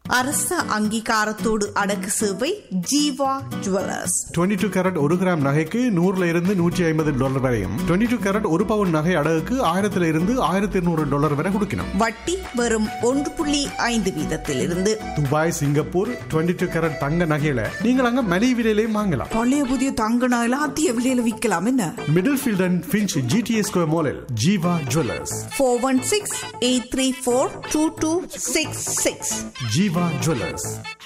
அரச அங்கீகாரத்தோடு அடக்கு சேவை ஜீவா ஜுவல்லர்ஸ் 22 டூ கேரட் ஒரு கிராம் நகைக்கு நூறுல இருந்து நூற்றி ஐம்பது டாலர் வரையும் 22 டூ கேரட் ஒரு பவுன் நகை அடகுக்கு ஆயிரத்துல இருந்து ஆயிரத்தி இருநூறு டாலர் வரை கொடுக்கணும் வட்டி வெறும் ஒன்று புள்ளி ஐந்து வீதத்திலிருந்து துபாய் சிங்கப்பூர் 22 டூ கேரட் தங்க நகையில நீங்கள் அங்க மலிவு விலையிலையும் வாங்கலாம் பழைய புதிய தங்க நகைலாம் அதிக விலையில விற்கலாம் என்ன Middlefield and Finch GTS square மாலில் Jeeva jewellers four one six eight three four two two six six Jeeva jewellers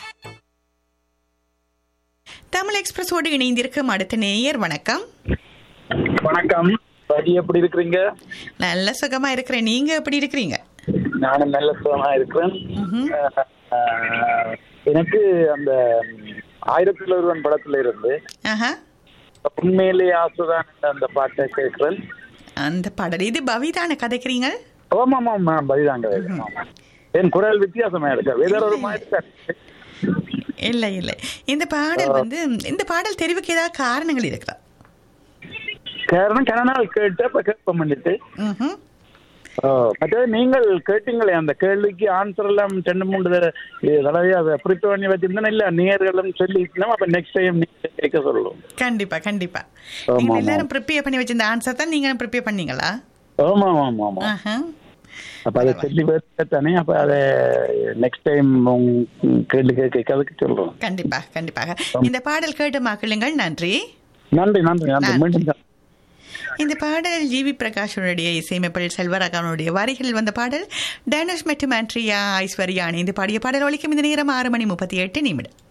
Tamil எக்ஸ்பிரஸோடு இணைந்திருக்கும் அடுத்த நேயர் வணக்கம் வணக்கம் படி எப்படி இருக்கிறீங்க நல்ல சுகமா இருக்கிறேன் நீங்க எப்படி இருக்கிறீங்க நானும் நல்ல சுகமா இருக்கிறேன் அஹ், எனக்கு அந்த ஆயிரத்தில் ஒருவன் படத்துல இருந்து ஆஹா உண்மையிலே ஆசுதான் அந்த பாட்டை கேட்கிறேன் அந்த பாடல் இது பவிதான கதைக்கிறீங்க ஆமாம் ஆமாம் பதிதாங்க என் குரல் வித்தியாசமா இருக்கு வேற ஒரு மாதிரி தான் இருக்கு. இல்லை இல்லை இந்த பாடல் வந்து இந்த பாடல் தெரிவுக்கு ஏதாவது காரணங்கள் இருக்குதா காரணம் கன நாள் கேட்டு அப்ப கேட்ப பண்ணிட்டு ம்ஹும். மற்றது நீங்கள் கேட்டீங்களே அந்த கேள்விக்கு ஆன்சர் எல்லாம் ரெண்டு மூணு தடவை தடவை அதை ப்ரிப்பேர் பண்ணி வச்சிருந்தேன் இல்ல நேர்களும் சொல்லிட்டோம் அப்ப நெக்ஸ்ட் டைம் நீங்க கேட்க சொல்லுவோம் கண்டிப்பா கண்டிப்பா ஆமா, நீங்க ஆமா. எல்லாரும் ப்ரிப்பேர் பண்ணி வச்சிருந்த ஆன்சர் தான் நீங்க ப்ரிப்பேர் பண்ணீங்களா ஆமா ஆமா ஆமா ஆஹா. அப்ப அதை சொல்லி தானே அப்ப அதை நெக்ஸ்ட் டைம் கேள்வி கேட்க அதுக்கு சொல்றோம் கண்டிப்பா கண்டிப்பாக இந்த பாடல் கேட்டு மக்களுங்கள் நன்றி நன்றி நன்றி நன்றி நன்றி. மீண்டும் சந்திப்போம். இந்த பாடல் ஜிவி பிரகாஷனுடைய இசையமைப்பில் செல்வராகவனுடைய வரிகளில் வந்த பாடல் டேனஸ் மெட்டு மான்ட்ரியா ஐஸ்வர்யா இணைந்து பாடிய பாடல் ஒலிக்கும் இந்த நேரம் ஆறு மணி முப்பத்தி எட்டு நிமிடம்